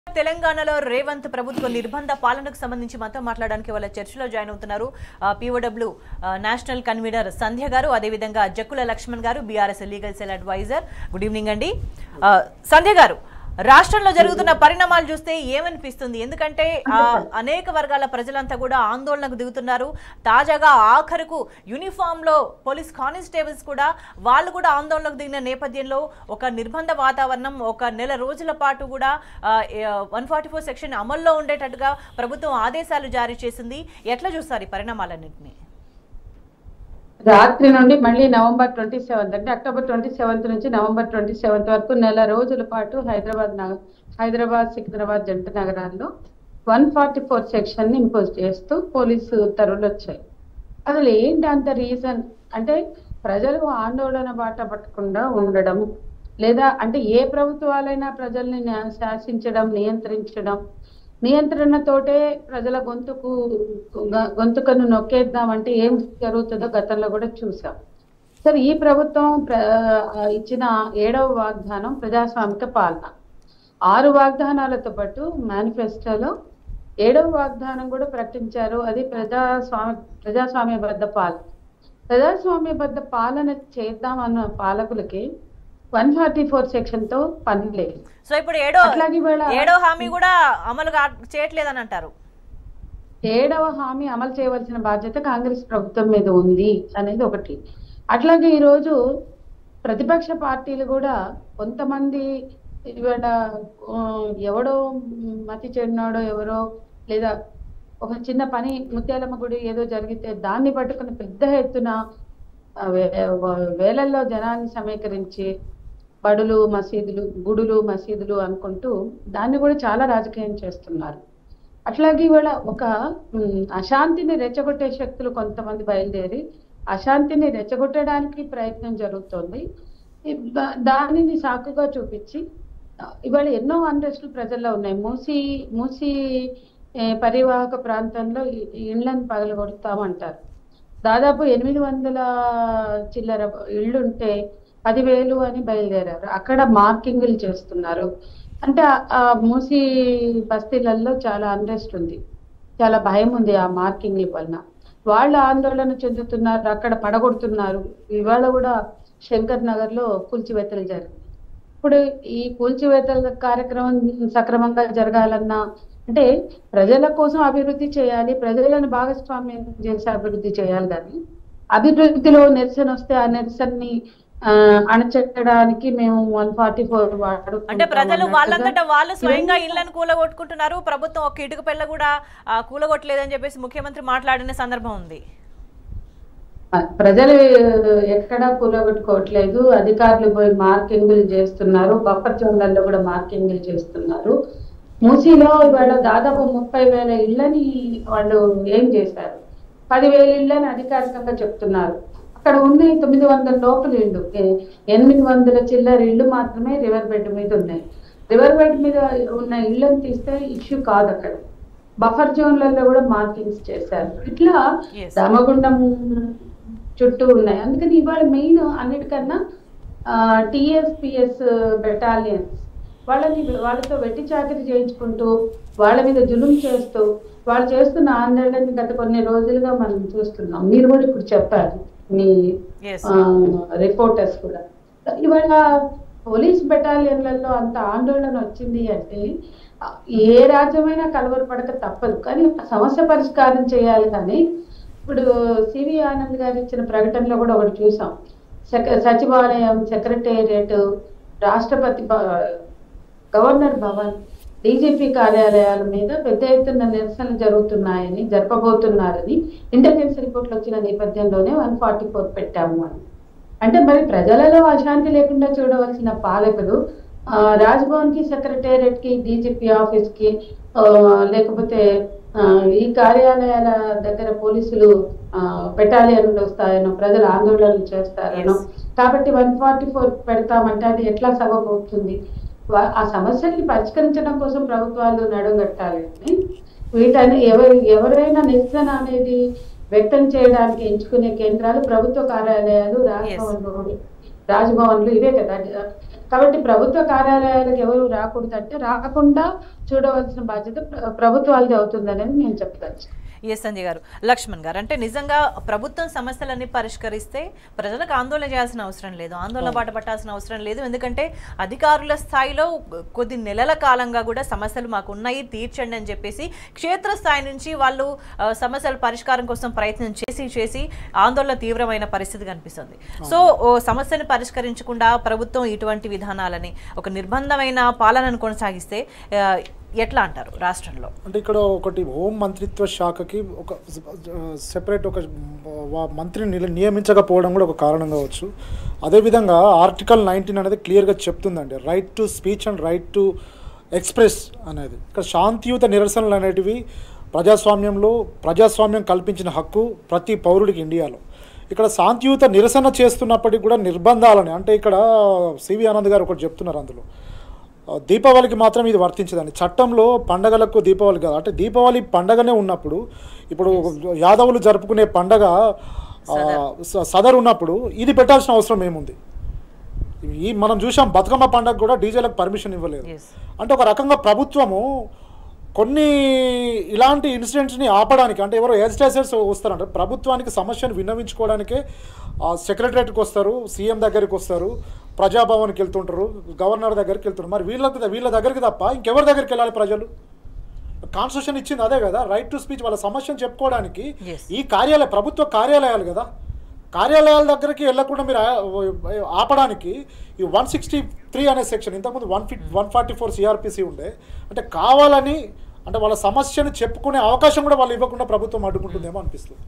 తెలంగాణలో రేవంత్ ప్రభుత్వ నిర్బంధ పాలనకు సంబంధించి మనతో మాట్లాడడానికి వాళ్ళ చర్చలో జాయిన్ అవుతున్నారు పిఓడబ్ల్యూ నేషనల్ కన్వీనర్ సంధ్య గారు అదేవిధంగా జక్కుల లక్ష్మణ్ గారు BRS legal cell advisor good evening అండి ఆ, సంధ్య గారు రాష్ట్రంలో జరుగుతున్న పరిణామాలు చూస్తే ఏమనిపిస్తుంది ఎందుకంటే ఆ, అనేక వర్గాల ప్రజలంతా కూడా ఆందోళనకు దిగుతున్నారు తాజాగా ఆఖరుకు యూనిఫామ్ లో పోలీస్ కానిస్టేబుల్స్ కూడా వాళ్ళు కూడా ఆందోళనకు దిగిన నేపథ్యంలో ఒక నిర్బంధ వాతావరణం ఒక నెల రోజుల పాటు కూడా వన్ ఫార్టీ ఫోర్ సెక్షన్ అమల్లో ఉండేటట్టుగా ప్రభుత్వం ఆదేశాలు జారీ చేసింది ఎట్లా చూస్తారు ఈ పరిణామాలన్నింటినీ రాత్రి నుండి మళ్ళీ నవంబర్ ట్వంటీ సెవెంత్ అంటే అక్టోబర్ ట్వంటీ సెవెంత్ నుంచి నవంబర్ ట్వంటీ సెవెంత్ వరకు నెల రోజుల పాటు హైదరాబాద్ నగ హైదరాబాద్ సికింద్రాబాద్ జంట నగరాల్లో వన్ ఫార్టీ ఫోర్ సెక్షన్ ని ఇంపోజ్ చేస్తూ పోలీసు ఉత్తర్వులు వచ్చాయి అసలు ఏంటి అంత రీజన్ అంటే ప్రజలు ఆందోళన బాట పట్టకుండా ఉండడం లేదా అంటే ఏ ప్రభుత్వాలైనా ప్రజల్ని న్యా- శాసించడం నియంత్రించడం నియంత్రణతోటే ప్రజల గొంతుకు గ- గొంతుకను నొక్కేద్దామంటే ఏం జరుగుతుందో గతంలో కూడా చూసాం సరే ఈ ప్రభుత్వం ప్ర- ఆ, ఇచ్చిన ఏడవ వాగ్దానం ప్రజాస్వామిక పాలన ఆరు వాగ్దానాలతో పాటు మేనిఫెస్టోలో ఏడవ వాగ్దానం కూడా ప్రకటించారు అది ప్రజాస్వామ్య ప్రజాస్వామ్యబద్ధ పాలన ప్రజాస్వామ్యబద్ధ పాలన చేద్దామన్న పాలకులకి వన్ ఫార్టీ ఫోర్ సెక్షన్ తో పని లేదు సో ఇప్పుడు ఏడో అట్లాగే ఇవాళ ఏడో హామీ కూడా అమలు కా- చేయట్లేదని అంటారు ఏడవ హామీ అమలు చేయవలసిన బాధ్యత కాంగ్రెస్ ప్రభుత్వం మీద ఉంది అనేది ఒకటి అట్లాగే ఈరోజు ప్రతిపక్ష పార్టీలు కూడా కొంతమంది ఇవాళ ఆ, ఎవడో మతి చెడినాడో ఎవరో లేదా ఒక చిన్న పని ముత్యాలమ్మ గుడి ఏదో జరిగితే దాన్ని పట్టుకుని పెద్ద ఎత్తున ఆ, వే- వే- వేలల్లో జనాన్ని సమీకరించి బడులు మసీదులు గుడులు మసీదులు అనుకుంటూ దాన్ని కూడా చాలా రాజకీయం చేస్తున్నారు అట్లాగే ఇవాళ ఒక ఉమ్, అశాంతిని రెచ్చగొట్టే శక్తులు కొంతమంది బయలుదేరి అశాంతిని రెచ్చగొట్టడానికి ప్రయత్నం జరుగుతోంది ఈ దా- దానిని సాకుగా చూపించి ఆ, ఇవాళ ఎన్నో అన్రెస్టులు ప్రజల్లో ఉన్నాయి మూసి మూసి ఏ, పరివాహక ప్రాంతంలో ఈ- ఈ ఇళ్లను పగలగొడతామంటారు దాదాపు ఎనిమిది వందల చిల్లర ఇళ్ళుంటే పదివేలు అని బయలుదేరారు అక్కడ మార్కింగ్లు చేస్తున్నారు అంటే ఆ- ఆ మూసి బస్తీలలో చాలా అన్రెస్ట్ ఉంది చాలా భయం ఉంది ఆ మార్కింగ్ల వలన వాళ్ళు ఆందోళన చెందుతున్నారు అక్కడ పడగొడుతున్నారు ఇవాళ కూడా శంకర్ నగర్ లో కూల్చివేతలు జరిగింది ఇప్పుడు ఈ కూల్చివేతల కార్యక్రమం సక్రమంగా జరగాలన్నా అంటే ప్రజల కోసం అభివృద్ధి చేయాలి ప్రజలను భాగస్వామ్యం చేసి అభివృద్ధి చేయాలి కానీ అభివృద్ధిలో నిరసన వస్తే ఆ నిరసనని ఆ, అణచెట్టడానికి మేము వన్ ఫార్టీ ఫోర్ అంటే ప్రజలు వాళ్ళంతటా వాళ్ళు స్వయంగా ఇళ్లను కూలగొట్టుకుంటున్నారు ప్రభుత్వం ఒక ఇటుక పిల్ల కూడా ఆ, కూలగొట్టలేదని చెప్పేసి ముఖ్యమంత్రి మాట్లాడిన సందర్భం ఉంది ప్రజలు ఎక్కడా కూలగొట్టుకోవట్లేదు అధికారులు పోయి మార్కింగ్లు చేస్తున్నారు బఫర్ జోన్లలో కూడా మార్కింగ్లు చేస్తున్నారు మూసీలో ఇవాళ దాదాపు ముప్పై వేల ఇళ్ళని వాళ్ళు ఏం చేశారు పదివేల ఇళ్ళని అధికారికంగా చెప్తున్నారు అక్కడ ఉంది తొమ్మిది వందల లోపల ఇళ్ళు ఎ- ఎనిమిది వందల చిల్లర ఇళ్ళు మాత్రమే రివర్ బెడ్ మీద ఉన్నాయి రివర్ బెడ్ మీద ఉన్న ఇళ్ళని తీస్తే ఇష్యూ కాదు అక్కడ బఫర్ జోన్లలో కూడా మార్కింగ్స్ చేశారు ఇట్లా Yes. దామగుండం చుట్టూ ఉన్నాయి అందుకని ఇవాళ మెయిన్ అన్నిటికన్నా టిఎస్పిఎస్ బెటాలియన్స్ వాళ్ళని వాళ్ళతో వెట్టి చాకరీ చేయించుకుంటూ వాళ్ళ మీద జులుం చేస్తూ వాళ్ళు చేస్తున్న ఆందోళన గత కొన్ని రోజులుగా మనం చూస్తున్నాం మీరు కూడా ఇప్పుడు చెప్పారు మీ Yes. రిపోర్టర్స్ కూడా ఇవాళ పోలీస్ బెటాలియన్లలో అంత ఆందోళన వచ్చింది అంటే ఆ, ఏ రాజ్యమైనా కలవరపడక తప్పదు కానీ ఆ సమస్య పరిష్కారం చేయాలి కానీ ఇప్పుడు సివి ఆనంద్ గారు ఇచ్చిన ప్రకటనలో కూడా ఒకటి చూసాం సెక సచివాలయం సెక్రటేరియట్ రాష్ట్రపతి భ- గవర్నర్ భవన్ డీజీపీ కార్యాలయాల మీద పెద్ద ఎత్తున నిరసనలు జరుగుతున్నాయని జరపబోతున్నారని ఇంటెలిజెన్స్ రిపోర్ట్లు వచ్చిన నేపథ్యంలోనే వన్ ఫార్టీ ఫోర్ పెట్టాము అని అంటే మరి ప్రజలలో అశాంతి లేకుండా చూడవలసిన పాలకులు ఆ, రాజ్భవన్ కి సెక్రటేరియట్ కి డీజీపీ ఆఫీస్ కి ఆ, లేకపోతే ఆ, ఈ కార్యాలయాల దగ్గర పోలీసులు బెటాలియన్లు వస్తాయనో ప్రజలు ఆందోళనలు చేస్తారనో Yes. కాబట్టి వన్ ఫార్టీ ఫోర్ పెడతామంటే అది ఎట్లా సబబు అవుతుంది వా- ఆ సమస్యల్ని పరిష్కరించడం కోసం ప్రభుత్వాలు నడుంగట్టాలి కానీ వీటని ఎవరు ఎవరైనా నిరసన అనేది వ్యక్తం చేయడానికి ఎంచుకునే కేంద్రాలు ప్రభుత్వ కార్యాలయాలు రాజ్భవన్ రోడ్ రాజ్భవన్లు ఇవే కదా కాబట్టి ప్రభుత్వ కార్యాలయాలకు ఎవరు రాకూడదు అంటే రాకుండా చూడవలసిన బాధ్యత ప్ర- ప్రభుత్వాలది అవుతుంది అనేది నేను చెప్తాను ఎస్ సంజయ్ గారు లక్ష్మణ్ గారు అంటే నిజంగా ప్రభుత్వం సమస్యలన్నీ పరిష్కరిస్తే ప్రజలకు ఆందోళన చేయాల్సిన అవసరం లేదు ఆందోళన బాట పట్టాల్సిన అవసరం లేదు ఎందుకంటే అధికారుల స్థాయిలో కొద్ది నెలల కాలంగా కూడా సమస్యలు మాకు ఉన్నాయి తీర్చండి అని చెప్పేసి క్షేత్రస్థాయి నుంచి వాళ్ళు ఆ, సమస్యల పరిష్కారం కోసం ప్రయత్నం చేసి చేసి ఆందోళన తీవ్రమైన పరిస్థితి కనిపిస్తుంది సో ఓ సమస్యను పరిష్కరించకుండా ప్రభుత్వం ఇటువంటి విధానాలని ఒక నిర్బంధమైన పాలనను కొనసాగిస్తే ఆ, ఎట్లా అంటారు రాష్ట్రంలో అంటే ఇక్కడ ఒకటి హోం మంత్రిత్వ శాఖకి ఒక సెపరేట్ ఒక వా- మంత్రిని నిల- నియమించకపోవడం కూడా ఒక కారణం కావచ్చు అదేవిధంగా ఆర్టికల్ నైన్టీన్ అనేది క్లియర్గా చెప్తుందండి right to speech and right to express అనేది ఇక్కడ శాంతియుత నిరసనలు అనేటివి ప్రజాస్వామ్యంలో ప్రజాస్వామ్యం కల్పించిన హక్కు ప్రతి పౌరుడికి ఇండియాలో ఇక్కడ శాంతియుత నిరసన చేస్తున్నప్పటికీ కూడా నిర్బంధాలని అంటే ఇక్కడ సివి ఆనంద్ గారు ఒకటి చెప్తున్నారు అందులో ఆ, దీపావళికి మాత్రం ఇది వర్తించదండి చట్టంలో పండగలకు దీపావళి కాదు అంటే దీపావళి పండగనే ఉన్నప్పుడు ఇప్పుడు యాదవులు జరుపుకునే పండగ ఆ, స- సదర్ ఉన్నప్పుడు ఇది పెట్టాల్సిన అవసరం ఏముంది ఈ మనం చూసాం బతుకమ్మ పండగ కూడా డీజేలకు పర్మిషన్ ఇవ్వలేదు Yes. అంటే ఒక రకంగా ప్రభుత్వము కొన్ని ఇలాంటి ఇన్సిడెంట్స్ని ఆపడానికి అంటే ఎవరో ఎజిటేటర్స్ వస్తారంటే ప్రభుత్వానికి సమస్యను విన్నవించుకోవడానికే సెక్రటరేట్కి వస్తారు సీఎం దగ్గరికి వస్తారు ప్రజాభవన్కి వెళ్తుంటారు గవర్నర్ దగ్గరికి వెళ్తుంటారు మరి వీళ్ళ వీళ్ళ దగ్గరికి తప్ప ఇంకెవరి దగ్గరికి వెళ్ళాలి ప్రజలు కాన్స్టిట్యూషన్ ఇచ్చింది అదే కదా రైట్ టు స్పీచ్ వాళ్ళ సమస్యను చెప్పుకోవడానికి Yes. ఈ కార్యాలయ ప్రభుత్వ కార్యాలయాలు కదా కార్యాలయాల దగ్గరికి వెళ్ళకుండా మీరు ఆ- ఆపడానికి ఈ వన్ సిక్స్టీ త్రీ అనే సెక్షన్ ఇంతకుముందు వన్ ఫిఫ్ వన్ ఫార్టీ ఫోర్ సిఆర్పిసి ఉండే అంటే కావాలని అంటే వాళ్ళ సమస్యను చెప్పుకునే అవకాశం కూడా వాళ్ళు ఇవ్వకుండా ప్రభుత్వం అడ్డుకుంటుందేమో అనిపిస్తుంది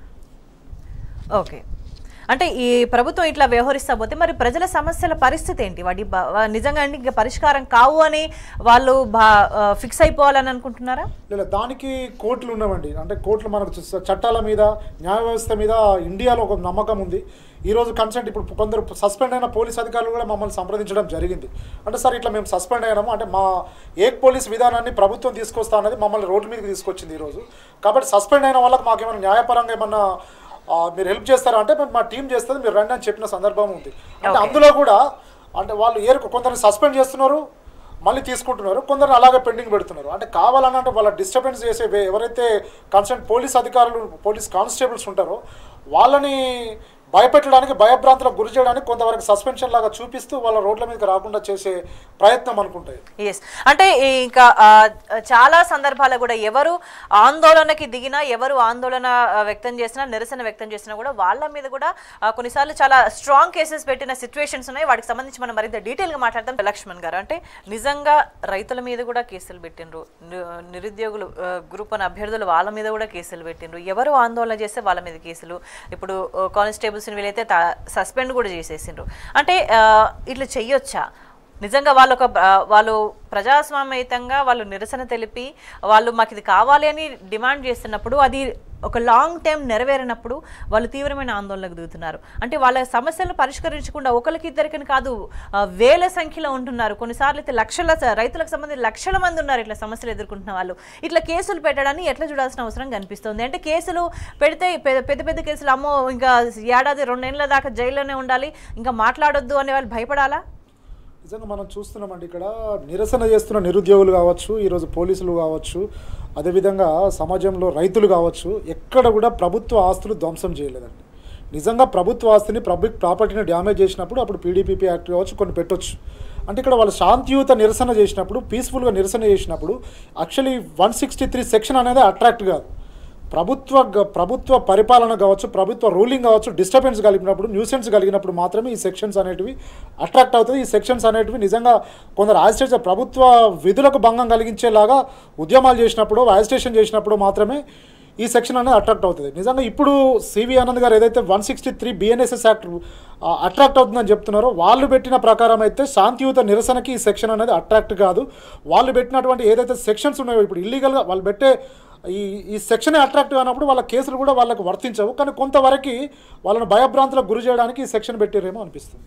ఓకే అంటే ఈ ప్రభుత్వం ఇట్లా వ్యవహరిస్తా పోతే మరి ప్రజల సమస్యల పరిస్థితి ఏంటి వాటి బ- వా- నిజంగా అండి ఇంకా పరిష్కారం కావు అని వాళ్ళు బా ఫిక్స్ అయిపోవాలని అనుకుంటున్నారా లేదా దానికి కోర్టులు ఉన్నవండి అంటే కోర్టులు మనకు చ- చట్టాల మీద న్యాయ వ్యవస్థ మీద ఇండియాలో ఒక నమ్మకం ఉంది ఈరోజు కన్సెంట్ ఇప్పుడు కొందరు సస్పెండ్ అయిన పోలీస్ అధికారులు కూడా మమ్మల్ని సంప్రదించడం జరిగింది అంటే సార్ ఇట్లా మేము సస్పెండ్ అయినాము అంటే మా ఏక్ పోలీస్ విధానాన్ని ప్రభుత్వం తీసుకొస్తా అన్నది మమ్మల్ని రోడ్డు మీదకి తీసుకొచ్చింది ఈరోజు కాబట్టి సస్పెండ్ అయిన వాళ్ళకి మాకేమైనా న్యాయపరంగా ఏమన్నా ఆ, మీరు హెల్ప్ చేస్తారా అంటే మేము మా టీం చేస్తుంది మీరు రండి అని చెప్పిన సందర్భం ఉంది అంటే అందులో కూడా అంటే వాళ్ళు ఏరుకు కొందరిని సస్పెండ్ చేస్తున్నారు మళ్ళీ తీసుకుంటున్నారు కొందరు అలాగే పెండింగ్ పెడుతున్నారు అంటే కావాలని అంటే వాళ్ళ డిస్టర్బెన్స్ చేసే వే- ఎవరైతే కన్సర్న్ పోలీస్ అధికారులు పోలీస్ కానిస్టేబుల్స్ ఉంటారో వాళ్ళని భయపెట్టడానికి భయభ్రాంతులకు గురి చేయడానికి కొంతవరకు సస్పెన్షన్ లాగా చూపిస్తూ వాళ్ళ రోడ్ల మీదకి రాకుండా చేసే ప్రయత్నం అనుకుంటాయి ఎస్ అంటే ఈ ఇంకా ఆ, చాలా సందర్భాల్లో కూడా ఎవరు ఆందోళనకి దిగినా ఎవరు ఆందోళన ఆ, వ్యక్తం చేసినా నిరసన వ్యక్తం చేసినా కూడా వాళ్ళ మీద కూడా ఆ, కొన్నిసార్లు చాలా స్ట్రాంగ్ కేసెస్ పెట్టిన సిచ్యువేషన్స్ ఉన్నాయి వాటికి సంబంధించి మనం మరింత డీటెయిల్గా మాట్లాడదాం లక్ష్మణ్ గారు అంటే నిజంగా రైతుల మీద కూడా కేసులు పెట్టిండ్రు ని- నిరుద్యోగులు ఆ, గ్రూప్ అని అభ్యర్థులు వాళ్ళ మీద కూడా కేసులు పెట్టిండ్రు ఎవరు ఆందోళన చేస్తే వాళ్ళ మీద కేసులు ఇప్పుడు కానిస్టేబుల్స్ని వీలైతే సస్పెండ్ కూడా చేసేసిండ్రు అంటే ఆ, ఇట్లా చెయ్యొచ్చా నిజంగా వాళ్ళు ఒక ఆ, వాళ్ళు ప్రజాస్వామ్యయుతంగా వాళ్ళు నిరసన తెలిపి వాళ్ళు మాకు ఇది కావాలి అని డిమాండ్ చేస్తున్నప్పుడు అది ఒక లాంగ్ టైం నెరవేరినప్పుడు వాళ్ళు తీవ్రమైన ఆందోళనకు దిగుతున్నారు అంటే వాళ్ళ సమస్యలను పరిష్కరించకుండా ఒకరికి ఇద్దరికని కాదు ఆ, వేల సంఖ్యలో ఉంటున్నారు కొన్నిసార్లు అయితే లక్షల స- రైతులకు సంబంధించి లక్షల మంది ఉన్నారు ఇట్లా సమస్యలు ఎదుర్కొంటున్న వాళ్ళు ఇట్లా కేసులు పెట్టడాన్ని ఎట్లా చూడాల్సిన అవసరం కనిపిస్తుంది అంటే కేసులు పెడితే పెద్ద పెద్ద పెద్ద కేసులు అమ్మో ఇంకా ఏడాది రెండేళ్ల దాకా జైల్లోనే ఉండాలి ఇంకా మాట్లాడొద్దు అనే వాళ్ళు భయపడాలా నిజంగా మనం చూస్తున్నామండి ఇక్కడ నిరసన చేస్తున్న నిరుద్యోగులు కావచ్చు ఈరోజు పోలీసులు కావచ్చు అదేవిధంగా సమాజంలో రైతులు కావచ్చు ఎక్కడ కూడా ప్రభుత్వ ఆస్తులు ధ్వంసం చేయలేదండి నిజంగా ప్రభుత్వ ఆస్తిని పబ్లిక్ ప్రాపర్టీని డ్యామేజ్ చేసినప్పుడు అప్పుడు పీడీపీపీ యాక్ట్ కావచ్చు కొన్ని పెట్టొచ్చు అంటే ఇక్కడ వాళ్ళు శాంతియుత నిరసన చేసినప్పుడు పీస్ఫుల్గా నిరసన చేసినప్పుడు actually one sixty three section అనేది అట్రాక్ట్ కాదు ప్రభుత్వ గ- ప్రభుత్వ పరిపాలన కావచ్చు ప్రభుత్వ రూలింగ్ కావచ్చు డిస్టర్బెన్స్ కలిగినప్పుడు న్యూసెన్స్ కలిగినప్పుడు మాత్రమే ఈ సెక్షన్స్ అనేటివి అట్రాక్ట్ అవుతుంది ఈ సెక్షన్స్ అనేటివి నిజంగా కొందరు యాజిటేషన్ ప్రభుత్వ విధులకు భంగం కలిగించేలాగా ఉద్యమాలు చేసినప్పుడు యాజిటేషన్ చేసినప్పుడు మాత్రమే ఈ సెక్షన్ అనేది అట్రాక్ట్ అవుతుంది నిజంగా ఇప్పుడు సివి ఆనంద్ గారు ఏదైతే one sixty three BNSS act attract అవుతుందని చెప్తున్నారో వాళ్ళు పెట్టిన ప్రకారం అయితే శాంతియుత నిరసనకి ఈ సెక్షన్ అనేది అట్రాక్ట్ కాదు వాళ్ళు పెట్టినటువంటి ఏదైతే సెక్షన్స్ ఉన్నాయో ఇప్పుడు ఇల్లీగల్గా వాళ్ళు పెట్టే ఈ ఈ సెక్షన్ అట్రాక్టివ్ అయినప్పుడు వాళ్ళ కేసులు కూడా వాళ్ళకు వర్తించవు కానీ కొంతవరకు వాళ్ళని భయభ్రాంతులకు గురి చేయడానికి ఈ సెక్షన్ పెట్టారేమో అనిపిస్తుంది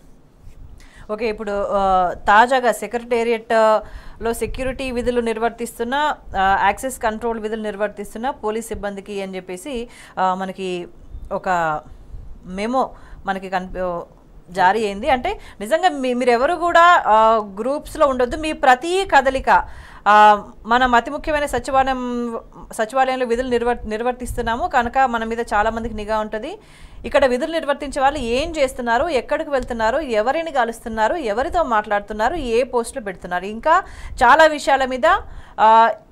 ఓకే ఇప్పుడు ఆ, తాజాగా సెక్రటేరియట్ ఆ, లో సెక్యూరిటీ విధులు నిర్వర్తిస్తున్న ఆ, యాక్సెస్ కంట్రోల్ విధులు నిర్వర్తిస్తున్న పోలీస్ సిబ్బందికి అని చెప్పేసి ఆ, మనకి ఒక మెమో మనకి కనిపి జారీ అయింది అంటే నిజంగా మీ మీరు ఎవరు కూడా ఆ, గ్రూప్స్లో ఉండొద్దు మీ ప్రతి కదలిక ఆ, మనం అతి ముఖ్యమైన సచివాలయం సచివాలయంలో విధులు నిర్వర్ నిర్వర్తిస్తున్నాము కనుక మన మీద చాలా మందికి నిఘా ఉంటుంది ఇక్కడ విధులు నిర్వర్తించే వాళ్ళు ఏం చేస్తున్నారు ఎక్కడికి వెళ్తున్నారు ఎవరిని కలుస్తున్నారు ఎవరితో మాట్లాడుతున్నారు ఏ పోస్టులు పెడుతున్నారు ఇంకా చాలా విషయాల మీద ఆ,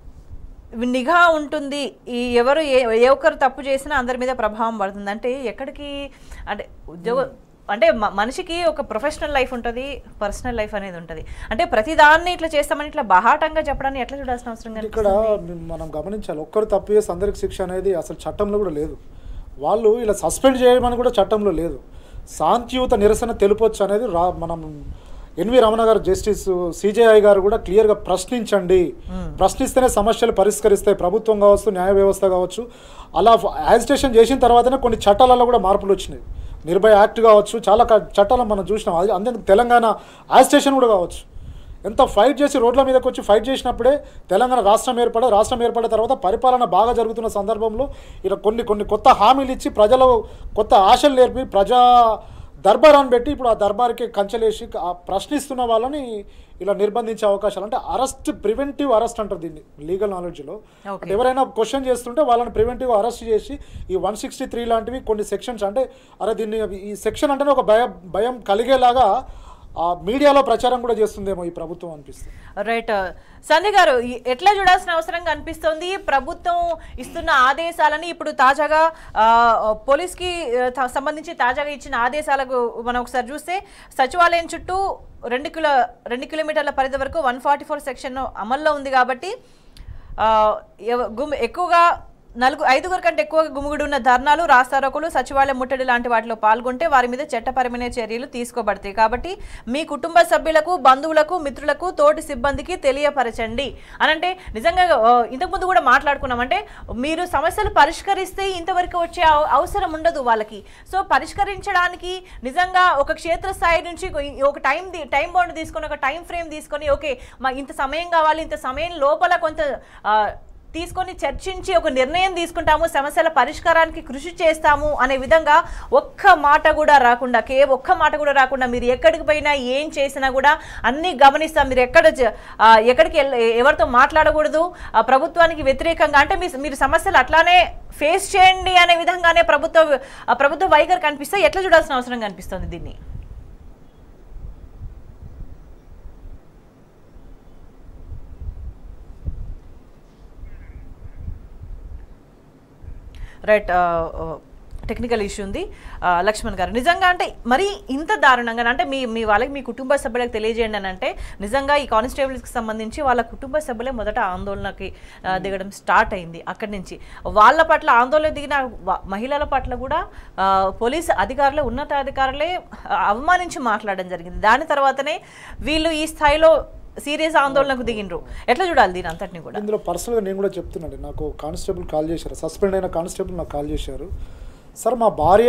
నిఘా ఉంటుంది ఈ ఎవరు ఏ ఏ ఒక్కరు తప్పు చేసినా అందరి మీద ప్రభావం పడుతుంది అంటే ఎక్కడికి అంటే ఉద్యోగ అంటే మ- మనిషికి ఒక ప్రొఫెషనల్ లైఫ్ ఉంటుంది పర్సనల్ లైఫ్ అనేది ఉంటుంది అంటే ప్రతి దాన్ని ఇట్లా చేస్తామని ఇట్లా బహాటంగా చెప్పడాన్ని ఎట్లా చూడాల్సిన అవసరం ఇక్కడ కనిపిస్తుంది? మనం గమనించాలి ఒక్కరు తప్పు చేసి అందరికి శిక్ష అనేది అసలు చట్టంలో కూడా లేదు వాళ్ళు ఇలా సస్పెండ్ చేయమని కూడా చట్టంలో లేదు శాంతియుత నిరసన తెలుపొచ్చు అనేది రా మనం ఎన్వి రమణ గారు జస్టిస్ సిజేఐ గారు కూడా క్లియర్గా ప్రశ్నించండి ప్రశ్నిస్తేనే సమస్యలు పరిష్కరిస్తాయి ప్రభుత్వం కావచ్చు న్యాయ వ్యవస్థ కావచ్చు అలా యాజిటేషన్ చేసిన తర్వాతనే కొన్ని చట్టాలలో కూడా మార్పులు వచ్చినాయి నిర్భయ యాక్ట్ కావచ్చు చాలా క- చట్టాలు మనం చూసినాం అది అందుకు తెలంగాణ యాజిటేషన్ కూడా కావచ్చు ఎంత ఫైట్ చేసి రోడ్ల మీదకి వచ్చి ఫైట్ చేసినప్పుడే తెలంగాణ రాష్ట్రం ఏర్పడే రాష్ట్రం ఏర్పడిన తర్వాత పరిపాలన బాగా జరుగుతున్న సందర్భంలో ఇలా కొన్ని కొన్ని కొత్త హామీలు ఇచ్చి ప్రజలు కొత్త ఆశలు నేర్పి ప్రజా దర్బారాన్ని పెట్టి ఇప్పుడు ఆ దర్బార్కి కంచెలేసి ఆ ప్రశ్నిస్తున్న వాళ్ళని ఇలా నిర్బంధించే అవకాశాలు అంటే అరెస్ట్ ప్రివెంటివ్ అరెస్ట్ అంటారు దీన్ని లీగల్ నాలెడ్జ్లో Okay. అంటే ఎవరైనా క్వశ్చన్ చేస్తుంటే వాళ్ళని ప్రివెంటివ్ అరెస్ట్ చేసి ఈ వన్ సిక్స్టీ త్రీ లాంటివి కొన్ని సెక్షన్స్ అంటే అరే దీన్ని ఈ సెక్షన్ అంటేనే ఒక భయం భయం కలిగేలాగా ఆ మీడియాలో ప్రచారం కూడా చేస్తుందేమో ఈ ప్రభుత్వం అనిపిస్తుంది రైట్ సంధ్య గారు ఈ- ఎట్లా చూడాల్సిన అవసరంగా అనిపిస్తోంది ప్రభుత్వం ఇస్తున్న ఆదేశాలని ఇప్పుడు తాజాగా ఆ, పోలీస్కి ఆ, త- సంబంధించి తాజాగా ఇచ్చిన ఆదేశాలకు మనం ఒకసారి చూస్తే సచివాలయం చుట్టూ రెండు కిలో రెండు కిలోమీటర్ల పరిధి వరకు వన్ ఫార్టీ ఫోర్ సెక్షన్ అమల్లో ఉంది కాబట్టి ఆ, ఎవ- గుమ్ ఎక్కువగా నలుగు ఐదుగురు కంటే ఎక్కువ గుమిగుడు ఉన్న ధర్నాలు రాస్తారోకులు సచివాలయం ముట్టడి లాంటి వాటిలో పాల్గొంటే వారి మీద చట్టపరమైన చర్యలు తీసుకోబడతాయి కాబట్టి మీ కుటుంబ సభ్యులకు బంధువులకు మిత్రులకు తోటి సిబ్బందికి తెలియపరచండి అనంటే నిజంగా ఆ, ఇంతకుముందు కూడా మాట్లాడుకున్నాం అంటే మీరు సమస్యలు పరిష్కరిస్తే ఇంతవరకు వచ్చే అవ- అవసరం ఉండదు వాళ్ళకి సో పరిష్కరించడానికి నిజంగా ఒక క్షేత్రస్థాయి నుంచి కొ- ఒక టైం ది- టైం బౌండ్ తీసుకొని ఒక టైం ఫ్రేమ్ తీసుకొని ఓకే మా ఇంత సమయం కావాలి ఇంత సమయం లోపల కొంత ఆ, తీసుకొని చర్చించి ఒక నిర్ణయం తీసుకుంటాము సమస్యల పరిష్కారానికి కృషి చేస్తాము అనే విధంగా ఒక్క మాట కూడా రాకుండా కే ఒక్క మాట కూడా రాకుండా మీరు ఎక్కడికి పోయినా ఏం చేసినా కూడా అన్నీ గమనిస్తాం మీరు ఎక్కడ జ- ఆ, ఎక్కడికి వెళ్ళ- ఎవరితో మాట్లాడకూడదు ఆ, ప్రభుత్వానికి వ్యతిరేకంగా అంటే మీ మీరు సమస్యలు అట్లానే ఫేస్ చేయండి అనే విధంగానే ప్రభుత్వ ఆ, ప్రభుత్వ వైఖరి కనిపిస్తే ఎట్లా చూడాల్సిన అవసరం కనిపిస్తుంది దీన్ని రైట్ టెక్నికల్ ఇష్యూ ఉంది ఆ, లక్ష్మణ్ గారు నిజంగా అంటే మరి ఇంత దారుణంగా అంటే మీ మీ వాళ్ళకి మీ కుటుంబ సభ్యులకు తెలియజేయండి అని అంటే నిజంగా ఈ కానిస్టేబుల్స్కి సంబంధించి వాళ్ళ కుటుంబ సభ్యులే మొదట ఆందోళనకి ఆ, దిగడం స్టార్ట్ అయింది అక్కడి నుంచి వాళ్ళ పట్ల ఆందోళన దిగిన వ- మహిళల పట్ల కూడా ఆ, పోలీస్ అధికారులే ఉన్నతాధికారులే ఆ, అవమానించి మాట్లాడడం జరిగింది దాని తర్వాతనే వీళ్ళు ఈ స్థాయిలో సీరియస్ ఆందోళనకు దిగినరు ఎట్లా చూడాలి దీని అంతటిని కూడా ఇందులో పర్సనల్గా నేను కూడా చెప్తున్నాను నాకు కానిస్టేబుల్ కాల్ చేశారు సస్పెండ్ అయిన కానిస్టేబుల్ నాకు కాల్ చేశారు సార్ మా భార్య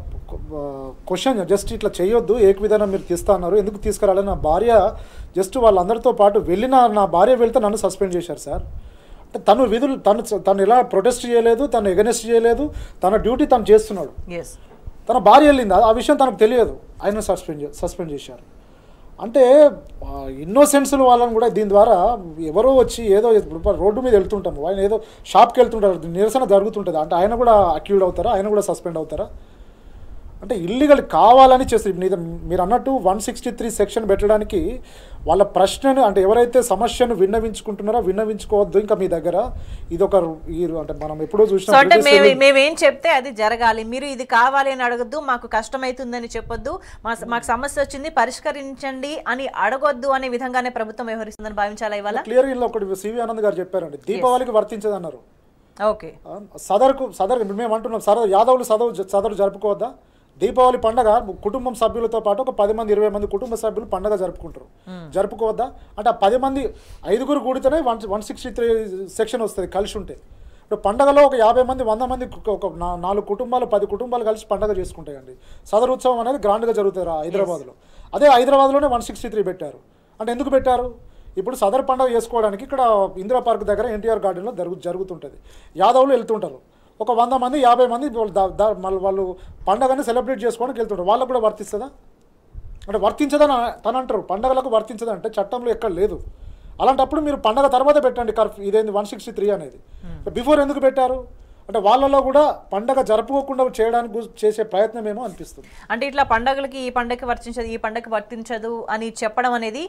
క్వశ్చన్ జస్ట్ ఇట్లా చేయొద్దు ఏక విధానం మీరు తీస్తా అన్నారు ఎందుకు తీసుకురాలని నా భార్య జస్ట్ వాళ్ళందరితో పాటు వెళ్ళిన నా భార్య వెళ్తే నన్ను సస్పెండ్ చేశారు సార్ అంటే తను విధులు తను తను ఎలా ప్రొటెస్ట్ చేయలేదు తను ఎగనెస్ట్ చేయలేదు తన డ్యూటీ తను చేస్తున్నాడు ఎస్ తన భార్య వెళ్ళింది ఆ- ఆ విషయం తనకు తెలియదు ఆయన సస్పెండ్ చే- సస్పెండ్ చేశారు అంటే ఇన్నోసెన్స్లు వాళ్ళని కూడా దీని ద్వారా ఎవరో వచ్చి ఏదో ఇప్పుడు రోడ్డు మీద వెళ్తుంటాము ఆయన ఏదో షాప్కి వెళ్తుంటారు నిరసన జరుగుతుంటుంది అంటే ఆయన కూడా అక్యూడ్ అవుతారా ఆయన కూడా సస్పెండ్ అవుతారా అంటే ఇల్లీగల్ కావాలని చేస్తారు ఇప్పుడు ఇది మీరు అన్నట్టు వన్ సిక్స్టీ త్రీ సెక్షన్ పెట్టడానికి వాళ్ళ ప్రశ్నను అంటే ఎవరైతే సమస్యను విన్నవించుకుంటున్నారో విన్నవించుకోవద్దు ఇంకా మీ దగ్గర ఇది ఒక ఈ అంటే మనం ఎప్పుడో సో చూసిన అంటే British మేము civil- మేమేం చెప్తే అది జరగాలి మీరు ఇది కావాలి అని అడగద్దు మాకు కష్టమైతుందని చెప్పొద్దు మా మాకు సమస్య వచ్చింది పరిష్కరించండి అని అడగొద్దు అనే విధంగానే ప్రభుత్వం వ్యవహరిస్తుందని భావించాలా ఇవాళ క్లియర్ గా ఒకటి సివి ఆనంద్ గారు చెప్పారండి దీపావళికి వర్తించదన్నారు ఓకే ఆ, సదర్కు సదర్ ఇప్పుడు మేము అంటున్నాం సదర్ యాదవులు సదవు సదరు జరుపుకోవద్దా దీపావళి పండగ కుటుంబం సభ్యులతో పాటు ఒక పది మంది ఇరవై మంది కుటుంబ సభ్యులు పండగ జరుపుకుంటారు జరుపుకోవద్దా అంటే ఆ పది మంది ఐదుగురు కూడితేనే one one sixty three section వస్తుంది కలిసి ఉంటే ఇప్పుడు పండగలో ఒక యాభై మంది వంద మంది ఒక- ఒక నా- నాలుగు కుటుంబాలు పది కుటుంబాలు కలిసి పండగ చేసుకుంటాయండి సదర్ ఉత్సవం అనేది గ్రాండ్గా జరుగుతుంది రా హైదరాబాద్లో అదే హైదరాబాద్లోనే వన్ సిక్స్టీ త్రీ పెట్టారు అంటే ఎందుకు పెట్టారు ఇప్పుడు సదర్ పండగ చేసుకోవడానికి ఇక్కడ ఇందిరా పార్క్ దగ్గర ఎన్టీఆర్ గార్డెన్లో జరుగు జరుగుతుంటుంది యాదవులు వెళ్తుంటారు ఒక వంద మంది యాభై మంది వాళ్ళు దా- దా- మళ్ళీ వాళ్ళు పండగని సెలబ్రేట్ చేసుకోవడానికి వెళ్తుంటారు వాళ్ళకు కూడా వర్తిస్తుందా అంటే వర్తించదని తను అంటారు పండగలకు వర్తించదంటే చట్టంలో ఎక్కడ లేదు అలాంటప్పుడు మీరు పండగ తర్వాత పెట్టండి కర్ఫ్యూ ఇదేంది వన్ సిక్స్టీ త్రీ అనేది బిఫోర్ ఎందుకు పెట్టారు అంటే వాళ్ళలో కూడా పండగ జరుపుకోకుండా చేయడానికి గు- చేసే ప్రయత్నం ఏమో అనిపిస్తుంది అంటే ఇట్లా పండగలకి ఈ పండగకి వర్తించదు ఈ పండగకి వర్తించదు అని చెప్పడం అనేది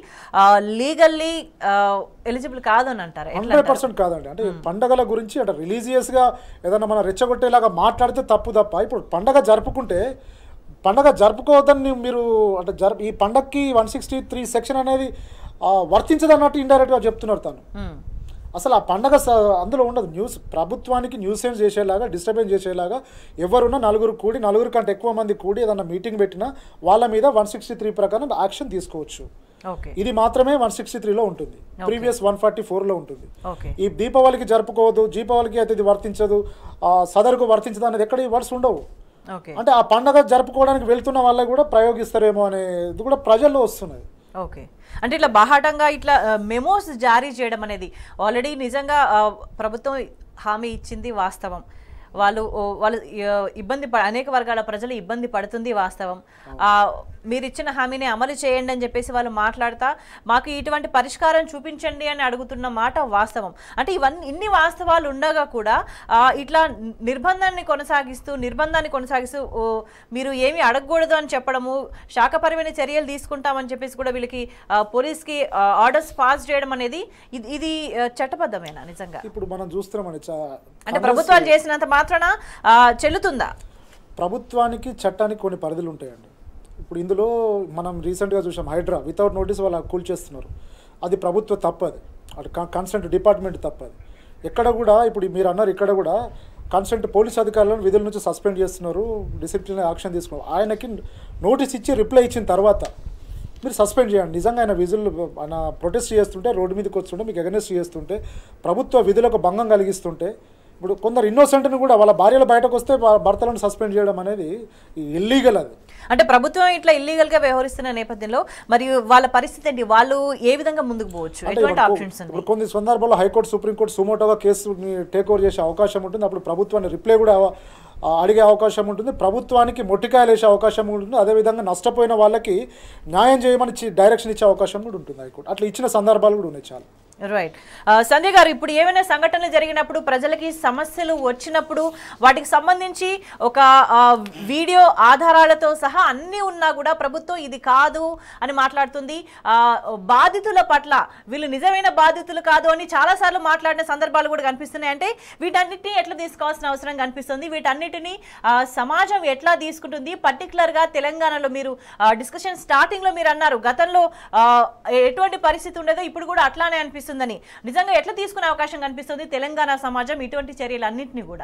లీగల్లీ ఎలిజిబుల్ కాదు అని అంటారు ఎట్లా హండ్రెడ్ అంటారు? పర్సెంట్ కాదండి అంటే పండగల గురించి అంటే రిలీజియస్గా ఏదైనా మన రెచ్చగొట్టేలాగా మాట్లాడితే తప్పు తప్ప ఇప్పుడు పండగ జరుపుకుంటే పండగ జరుపుకోవద్దని మీరు అంటే జరుపు ఈ పండగకి వన్ సిక్స్టీ త్రీ సెక్షన్ అనేది ఆ, వర్తించదు అన్నట్టు ఇండైరెక్ట్గా చెప్తున్నారు తను మ్మ్. అసలు ఆ పండగ స- అందులో ఉండదు న్యూస్ ప్రభుత్వానికి న్యూసెన్స్ చేసేలాగా డిస్టర్బెన్స్ చేసేలాగా ఎవరున్నా నలుగురు కూడి నలుగురు కంటే ఎక్కువ మంది కూడి ఏదన్నా మీటింగ్ పెట్టినా వాళ్ళ మీద వన్ సిక్స్టీ త్రీ ప్రకారం యాక్షన్ తీసుకోవచ్చు ఓకే ఇది మాత్రమే వన్ సిక్స్టీ త్రీలో ఉంటుంది ప్రీవియస్ వన్ ఫార్టీ ఫోర్లో ఉంటుంది ఓకే ఈ దీపావళికి జరుపుకోవద్దు దీపావళికి అయితే ఇది వర్తించదు ఆ సదరుకు వర్తించదు అనేది ఎక్కడ ఈ వర్డ్స్ ఉండవు ఓకే అంటే ఆ పండగ జరుపుకోవడానికి వెళ్తున్న వాళ్ళకి కూడా ప్రయోగిస్తారేమో అనేది కూడా ప్రజల్లో వస్తున్నది ఓకే అంటే ఇట్లా బాహాటంగా ఇట్లా మెమోస్ జారీ చేయడం అనేది ఆల్రెడీ నిజంగా ఆ, ప్రభుత్వం హామీ ఇచ్చింది వాస్తవం వాళ్ళు ఓ, వాళ్ళు ఆ, ఇబ్బంది ప- అనేక వర్గాల ప్రజలు ఇబ్బంది పడుతుంది వాస్తవం ఆ, మీరు ఇచ్చిన హామీని అమలు చేయండి అని చెప్పేసి వాళ్ళు మాట్లాడతా మాకు ఇటువంటి పరిష్కారం చూపించండి అని అడుగుతున్న మాట వాస్తవం అంటే ఇవన్నీ ఇన్ని వాస్తవాలు ఉండగా కూడా ఆ, ఇట్లా నిర్బంధాన్ని కొనసాగిస్తూ నిర్బంధాన్ని కొనసాగిస్తూ ఓ, మీరు ఏమి అడగకూడదు అని చెప్పడము శాఖపరమైన చర్యలు తీసుకుంటామని చెప్పేసి కూడా వీళ్ళకి ఆ, పోలీస్కి ఆ, ఆర్డర్స్ పాస్ చేయడం అనేది ఇది ఇది ఆ, చట్టబద్ధమేనా నిజంగా ఇప్పుడు మనం చూస్తున్నామండి చా- అంటే ప్రభుత్వాలు చేసినంత మాత్రాన ఆ, చెల్లుతుందా ప్రభుత్వానికి చట్టానికి కొన్ని పరిధులు ఉంటాయండి ఇప్పుడు ఇందులో మనం రీసెంట్గా చూసాం హైడ్రా వితౌట్ నోటీస్ వాళ్ళు కూల్చేస్తున్నారు అది ప్రభుత్వ తప్పది అది కన్సెంట్ డిపార్ట్మెంట్ తప్పది ఎక్కడ కూడా ఇప్పుడు మీరు అన్నారు ఇక్కడ కూడా కన్సెంట్ పోలీస్ అధికారులను విధుల నుంచి సస్పెండ్ చేస్తున్నారు డిసిప్లినరీ యాక్షన్ తీసుకున్నారు ఆయనకి నోటీస్ ఇచ్చి రిప్లై ఇచ్చిన తర్వాత మీరు సస్పెండ్ చేయండి నిజంగా ఆయన విధులు ఆయన ప్రొటెస్ట్ చేస్తుంటే రోడ్డు మీదకి వస్తుంటే మీకు అగెనెస్ట్ చేస్తుంటే ప్రభుత్వ విధులకు భంగం కలిగిస్తుంటే ఇప్పుడు కొందరు ఇన్నోసెంట్ని కూడా వాళ్ళ భార్యలు బయటకు వస్తే వా- భర్తలను సస్పెండ్ చేయడం అనేది ఇల్లీగల్ అది అంటే ప్రభుత్వం ఇట్లా ఇల్లీగల్ గా వ్యవహరిస్తున్న నేపథ్యంలో మరియు వాళ్ళ పరిస్థితి ఏంటి వాళ్ళు ఏ విధంగా ముందుకు పోవచ్చు అంటే ఎటువంటి ఇప్పుడు ఆప్షన్స్ ఉన్నాయి ఇప్పుడు కొన్ని సందర్భాల్లో హైకోర్టు సుప్రీంకోర్టు సుమోటోగా కేసుని టేక్ ఓవర్ చేసే అవకాశం ఉంటుంది అప్పుడు ప్రభుత్వాన్ని రిప్లై కూడా అవ- ఆ, అడిగే అవకాశం ఉంటుంది ప్రభుత్వానికి మొట్టికాయలు వేసే అవకాశం ఉంటుంది అదేవిధంగా నష్టపోయిన వాళ్ళకి న్యాయం చేయమని చి- డైరెక్షన్ ఇచ్చే అవకాశం కూడా ఉంటుంది హైకోర్టు అట్లా ఇచ్చిన సందర్భాలు కూడా ఉన్నాయి చాలా రైట్ సంజయ్ గారు ఇప్పుడు ఏమైనా సంఘటనలు జరిగినప్పుడు ప్రజలకి సమస్యలు వచ్చినప్పుడు వాటికి సంబంధించి ఒక ఆ, వీడియో ఆధారాలతో సహా అన్నీ ఉన్నా కూడా ప్రభుత్వం ఇది కాదు అని మాట్లాడుతుంది ఆ, బాధితుల పట్ల వీళ్ళు నిజమైన బాధితులు కాదు అని చాలాసార్లు మాట్లాడిన సందర్భాలు కూడా కనిపిస్తున్నాయి అంటే వీటన్నిటిని ఎట్లా తీసుకోవాల్సిన అవసరం కనిపిస్తుంది వీటన్నిటిని ఆ, సమాజం ఎట్లా తీసుకుంటుంది పర్టికులర్గా తెలంగాణలో మీరు డిస్కషన్ స్టార్టింగ్లో మీరు అన్నారు గతంలో ఆ, ఎటువంటి పరిస్థితి ఉండేదో ఇప్పుడు కూడా అట్లానే అనిపిస్తుందని నిజంగా ఎట్లా తీసుకునే అవకాశం కనిపిస్తుంది తెలంగాణ సమాజం ఇటువంటి చర్యలు అన్నింటినీ కూడా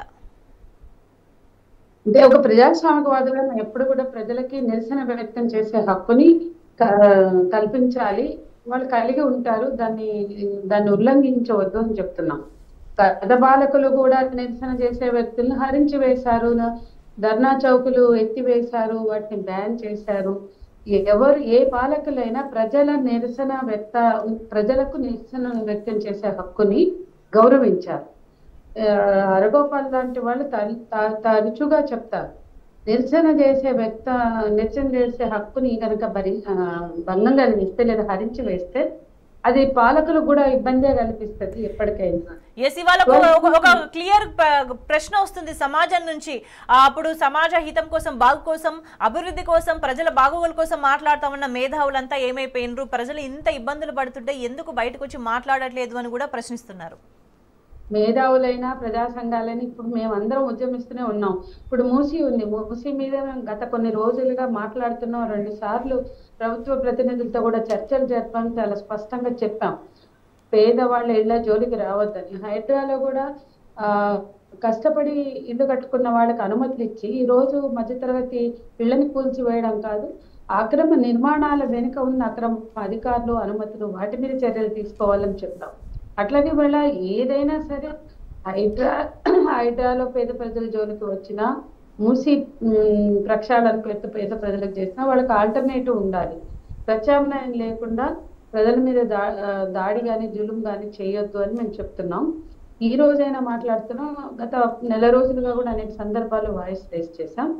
అంటే ఒక ప్రజాస్వామికవాదుగా ఎప్పుడు కూడా ప్రజలకి నిరసన వ్యక్తం చేసే హక్కుని క- కల్పించాలి వాళ్ళు కలిగి ఉంటారు దాన్ని దాన్ని ఉల్లంఘించవద్దు అని చెప్తున్నాం కథ బాలకులు కూడా నిరసన చేసే వ్యక్తులను హరించి వేశారు న- ధర్నా చౌకులు ఎత్తివేశారు వాటిని బ్యాన్ చేశారు ఎవరు ఏ పాలకులైనా ప్రజల నిరసన వ్యక్త ప్రజలకు నిరసన వ్యక్తం చేసే హక్కుని గౌరవించారు ఆ, హరగోపాల్ లాంటి వాళ్ళు తర- త- తరచుగా చెప్తారు నిరసన చేసే వ్యక్త నిరసన చేసే హక్కుని కనుక భరి ఆ, భంగం కలిగిస్తే లేదా హరించి వేస్తే అది పాలకులకు కూడా ఇబ్బందే కల్పిస్తుంది ఎప్పటికైనా ఎస్ ఇవాళ ఒక- ఒక- ఒక క్లియర్ ప్రశ్న వస్తుంది సమాజం నుంచి ఆ, అప్పుడు సమాజ హితం కోసం బాగు కోసం అభివృద్ధి కోసం ప్రజల బాగోగుల కోసం మాట్లాడుతా ఉన్న మేధావులంతా ఏమైపోయినరు ప్రజలు ఇంత ఇబ్బందులు పడుతుంటే ఎందుకు బయటకు వచ్చి మాట్లాడట్లేదు అని కూడా ప్రశ్నిస్తున్నారు మేధావులైనా ప్రజా సంఘాలైనా ఇప్పుడు మేము అందరం ఉద్యమిస్తూనే ఉన్నాం ఇప్పుడు మూసి ఉంది మూసి మీద మేము గత కొన్ని రోజులుగా మాట్లాడుతున్నాం రెండు సార్లు ప్రభుత్వ ప్రతినిధులతో కూడా చర్చలు జరపని చాలా స్పష్టంగా చెప్పాం పేదవాళ్ళ ఇళ్ళ జోలికి రావద్దని హైడ్రాలో కూడా ఆ కష్టపడి ఇల్లు కట్టుకున్న వాళ్ళకి అనుమతులు ఇచ్చి ఈ రోజు మధ్యతరగతి ఇళ్ళని కూల్చివేయడం కాదు అక్రమ నిర్మాణాల వెనుక ఉన్న అక్రమ అధికారులు అనుమతులు వాటి మీద చర్యలు తీసుకోవాలని చెప్తాం అట్లాగే వాళ్ళ ఏదైనా సరే హైడ్రా హైడ్రాలో పేద ప్రజల జోలికి వచ్చినా మూసి ఉమ్, ప్రక్షాళన పేద పేద ప్రజలకు చేసినా వాళ్ళకి ఆల్టర్నేటివ్ ఉండాలి ప్రత్యామ్నాయం లేకుండా ప్రజల మీద దా ఆ, దాడి కానీ జులుం కానీ చేయొద్దు అని మేము చెప్తున్నాం ఈ రోజైనా మాట్లాడుతున్నాం గత నెల రోజులుగా కూడా అనేక సందర్భాలు వాయిస్ రేస్ చేశాం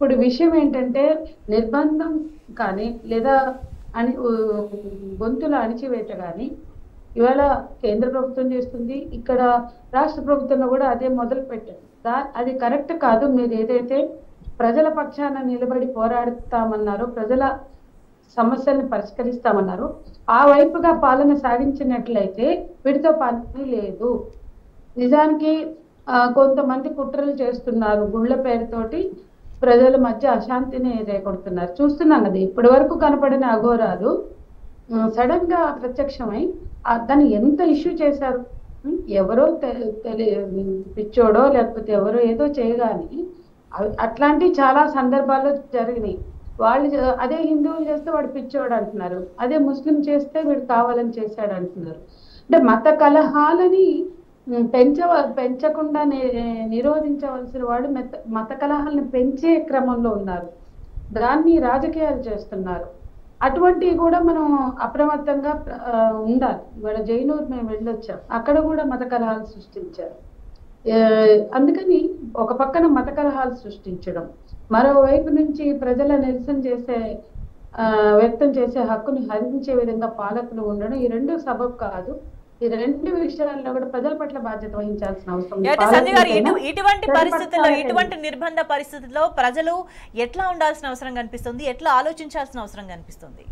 ఇప్పుడు విషయం ఏంటంటే నిర్బంధం కానీ లేదా అని ఉ- గొంతుల అణిచివేత కానీ ఇవాళ కేంద్ర ప్రభుత్వం చేస్తుంది ఇక్కడ రాష్ట్ర ప్రభుత్వంలో కూడా అదే మొదలు పెట్టారు దా- అది కరెక్ట్ కాదు మీరు ఏదైతే ప్రజల పక్షాన నిలబడి పోరాడుతామన్నారో ప్రజల సమస్యల్ని పరిష్కరిస్తామన్నారు ఆ వైపుగా పాలన సాగించినట్లయితే వీటితో పని లేదు నిజానికి ఆ, కొంతమంది కుట్రలు చేస్తున్నారు గుళ్ళ పేరుతోటి ప్రజల మధ్య అశాంతిని రేకొడుతున్నారు చూస్తున్నాం కదా ఇప్పటి వరకు కనపడిన అఘోరాలు సడన్ గా ప్రత్యక్షమై ఆ, దాన్ని ఎంత ఇష్యూ చేశారు ఉం, ఎవరో తె- తెలి పిచ్చోడో లేకపోతే ఎవరో ఏదో చేయగాని అవి- అట్లాంటి చాలా సందర్భాల్లో జరిగినాయి వాళ్ళు చే- అదే హిందువులు చేస్తే వాడు పిచ్చోడు అంటున్నారు అదే ముస్లిం చేస్తే వీడు కావాలని చేశాడు అంటున్నారు అంటే మత కలహాలని ఉం, పెంచవ పెంచకుండా ని- నిరోధించవలసిన వాళ్ళు మెత మత కలహాలను పెంచే క్రమంలో ఉన్నారు దాన్ని రాజకీయాలు చేస్తున్నారు అటువంటివి కూడా మనం అప్రమత్తంగా ఆ, ఉండాలి ఇవాళ జైనూర్ మేము వెళ్ళొచ్చాం అక్కడ కూడా మత కలహాలు సృష్టించారు ఏ, అందుకని ఒక పక్కన మత కలహాలు సృష్టించడం మరోవైపు నుంచి ప్రజల నిరసన చేసే ఆ, వ్యక్తం చేసే హక్కుని హరించే విధంగా పాలకులు ఉండడం ఈ రెండు సబబ్ కాదు ఈ రెండు విషయాల్లో కూడా ప్రజల పట్ల బాధ్యత వహించాల్సిన అవసరం ఉంది. అంటే సంజయ్ గారు ఇటు పాలకులకైనా, ఇటువంటి ప్రజల పరిస్థితుల్లో పట్ల ఇటువంటి నిర్బంధ పరిస్థితుల్లో ప్రజలు ఎట్లా ఉండాల్సిన అవసరం కనిపిస్తుంది ఎట్లా ఆలోచించాల్సిన అవసరం కనిపిస్తుంది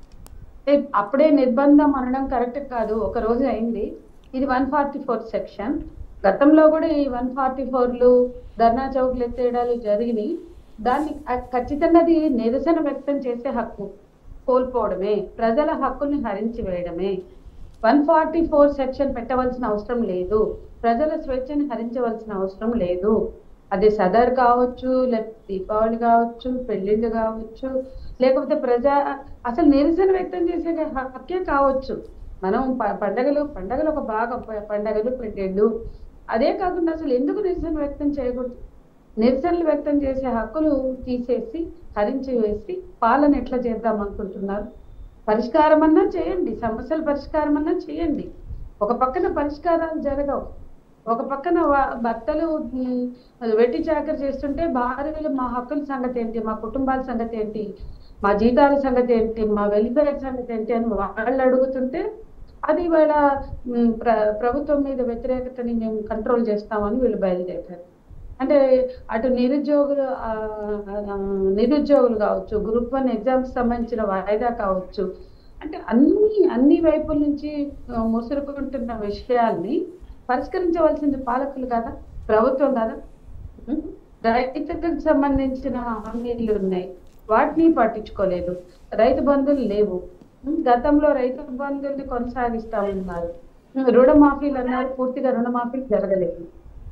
అంటే అప్పుడే నిర్బంధం అనడం కరెక్ట్ కాదు ఒక రోజు అయింది ఇది వన్ ఫార్టీ ఫోర్ సెక్షన్ గతంలో కూడా ఈ వన్ ఫార్టీ ఫోర్లు ధర్నా చౌక్లు ఎత్తేయడాలు జరిగినాయి దాన్ని అ- ఖచ్చితంగా అది నిరసన వ్యక్తం చేసే హక్కు కోల్పోవడమే ప్రజల హక్కుల్ని హరించి వేయడమే వన్ ఫార్టీ ఫోర్ సెక్షన్ పెట్టవలసిన అవసరం లేదు ప్రజల స్వేచ్ఛని హరించవలసిన అవసరం లేదు అది సదర్ కావచ్చు లేకపోతే దీపావళి కావచ్చు పెళ్లిళ్ళు కావచ్చు లేకపోతే ప్రజా అసలు నిరసన వ్యక్తం చేసే హక్కే కావచ్చు మనం ప- పండగలు పండగలు ఒక భాగం ప- పండగలు పెళ్ళిళ్ళు అదే కాకుండా అసలు ఎందుకు నిరసన వ్యక్తం చేయకూడదు నిరసనలు వ్యక్తం చేసే హక్కులు తీసేసి హరించి వేసి పాలన ఎట్లా చేద్దాం అనుకుంటున్నారు పరిష్కారం అన్నా చేయండి సమస్యల పరిష్కారం అన్నా చేయండి ఒక పక్కన పరిష్కారాలు జరగవు ఒక పక్కన వా- భర్తలు ఉమ్, వెట్టి చాకరి చేస్తుంటే భార్యలు మా హక్కుల సంగతి ఏంటి మా కుటుంబాల సంగతి ఏంటి మా జీతాల సంగతి ఏంటి మా వెల్ఫేర్ సంగతి ఏంటి అని వాళ్ళు అడుగుతుంటే అది ఇవాళ ఉమ్, ప్ర ప్రభుత్వం మీద వ్యతిరేకతని మేము కంట్రోల్ చేస్తామని వీళ్ళు బయలుదేరారు అంటే అటు నిరుద్యోగులు ఆ, ఆ, నిరుద్యోగులు కావచ్చు గ్రూప్ వన్ ఎగ్జామ్స్ సంబంధించిన వాయిదా కావచ్చు అంటే అన్ని అన్ని వైపుల నుంచి ఆ, ముసురుకుంటున్న విషయాల్ని పరిష్కరించవలసింది పాలకులు కదా ప్రభుత్వం కదా ఉం? రైతులకు సంబంధించిన హామీలు ఉన్నాయి వాటిని పట్టించుకోలేదు రైతు బంధువులు లేవు ఉం? గతంలో రైతు బంధువుల్ని కొనసాగిస్తామన్నారు ఉం, రుణమాఫీలు అన్నారు పూర్తిగా రుణమాఫీలు జరగలేదు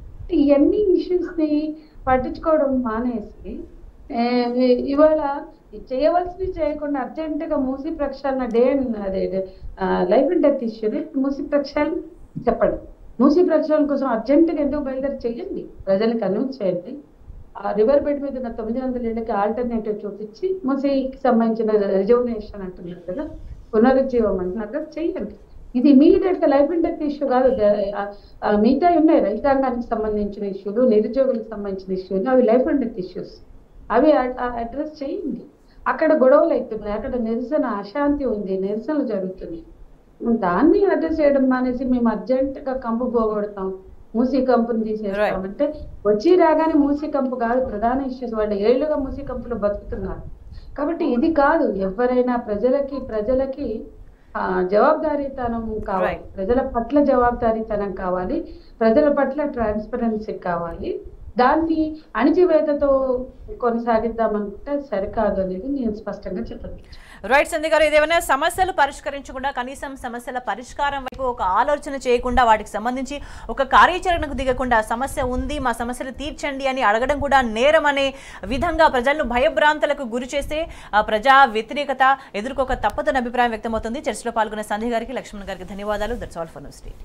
ఇవన్నీ ఇష్యూస్ ని పట్టించుకోవడం మానేసి ఏ, ఇవాళ చేయవలసినవి చేయకుండా అర్జెంట్ గా మూసి ప్రక్షాళన డే అదే లైఫ్ అండ్ డెత్ ఇష్యూని మూసి ప్రక్షాళన చెప్పండి మూసి ప్రక్షాళన కోసం అర్జెంట్ గా ఎందుకు బయలుదేరి చేయండి ప్రజలకు కన్విన్స్ చేయండి ఆ రివర్ బెడ్ మీద ఉన్న తొమ్మిది వందల ఏళ్ళకి ఆల్టర్నేటివ్ చూపించి మూసీకి సంబంధించిన రిజర్వేషన్ అంటున్నారు కదా పునరుజ్జీవం అంటున్నారు కదా చేయండి ఇది ఇమీడియట్ గా లైఫ్ అండ్ డెత్ ఇష్యూ కాదు ద- ఆ, ఆ, మిగతా ఉన్నాయి రైతాంగానికి సంబంధించిన ఇష్యూలు నిరుద్యోగులకు సంబంధించిన ఇష్యూలు అవి లైఫ్ అండ్ డెత్ ఇష్యూస్ అవి అడ్రస్ చేయండి అక్కడ గొడవలు అవుతున్నాయి అక్కడ నిరసన అశాంతి ఉంది నిరసనలు జరుగుతుంది దాన్ని అడ్రస్ చేయడం మానేసి మేము అర్జెంట్ గా కంపు పోగొడతాం మూసీ కంపుని తీసేస్తాం అంటే వచ్చి రాగానే మూసీ కంపు కాదు ప్రధాన ఇష్యూస్ వాళ్ళు ఏళ్ళుగా మూసీ కంపులో బతుకుతున్నారు కాబట్టి ఇది కాదు ఎవరైనా ప్రజలకి ప్రజలకి ఆ, జవాబుదారీతనం కావాలి Right. ప్రజల పట్ల జవాబుదారీతనం కావాలి ప్రజల పట్ల ట్రాన్స్పరెన్సీ కావాలి దాన్ని అణిచివేతతో కొనసాగిద్దామనుకుంటే సరికాదు అనేది నేను స్పష్టంగా చెప్పను రైట్ సంధ్య గారు ఏదేమైనా సమస్యలు పరిష్కరించకుండా కనీసం సమస్యల పరిష్కారం వైపు ఒక ఆలోచన చేయకుండా వాటికి సంబంధించి ఒక కార్యాచరణకు దిగకుండా సమస్య ఉంది మా సమస్యలు తీర్చండి అని అడగడం కూడా నేరం అనే విధంగా ప్రజలను భయభ్రాంతులకు గురి చేస్తే ఆ ప్రజా వ్యతిరేకత ఎదుర్కోక తప్పదని అభిప్రాయం వ్యక్తమవుతుంది చర్చలో పాల్గొన్న సంధ్య గారికి లక్ష్మణ్ గారికి ధన్యవాదాలు దట్స్ ఆల్ ఫర్ న్యూస్